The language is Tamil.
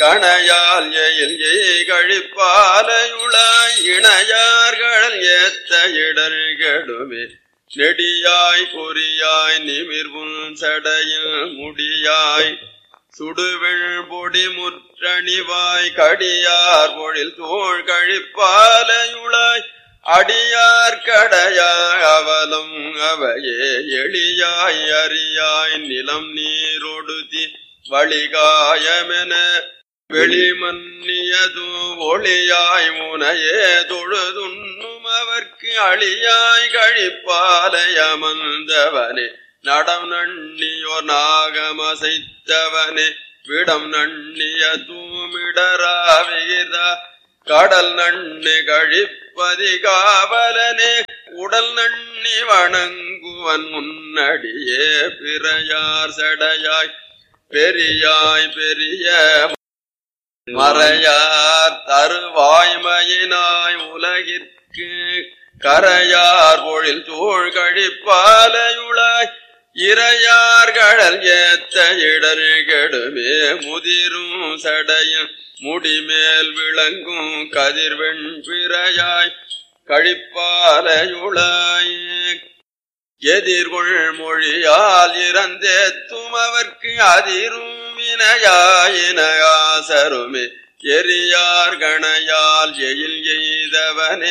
கணையால் எயில் எய் கழிப்பாலையுளாய் இணையார்கள் ஏத்த இடர்கெடுமே நெடியாய் பொறியாய் நிமிர்வும் சடையில் முடியாய் சுடுவெள் பொடி முற்றணிவாய் கடியார் பொழில் தோள் கழிப்பாலையுளாய் அடியார் கடையாய் அவலம் அவையே எளியாய் அறியாய் நிலம் நீரொடுதி வழிகாயமென வெளிமன்னியது ஒளியாய் முனையே தொழுதுண்ணும் அவர்க்கு அழியாய் கழிப்பாலையமர்ந்தவனே நடம் நண்ணியோர் நாகமசைத்தவனே விடம் நண்ணிய தூமிடராவீரா கடல் நண்ணு கழிப்பதி காவலனே உடல் நண்ணி வணங்குவன் முன்னடியே பிறையார் சடையாய் பெரியாய் பெரிய மறையார் தருவாய்மையினாய் உலகிற்கு கரையார் பொழில் தோள் கழிப்பாலையுளாய் இறையார் கடல் ஏத்த இடர் கெடுமே முதிரும் சடையும் முடிமேல் விளங்கும் கதிர்வெண் பிறையாய் கழிப்பாலையுளாய் எதிர்கொள் மொழியால் இறந்தேத்தும் அவர்க்கு அதிரும் வினையாயினகாசருமே எரியார் கணையால் எயில் எய்தவனே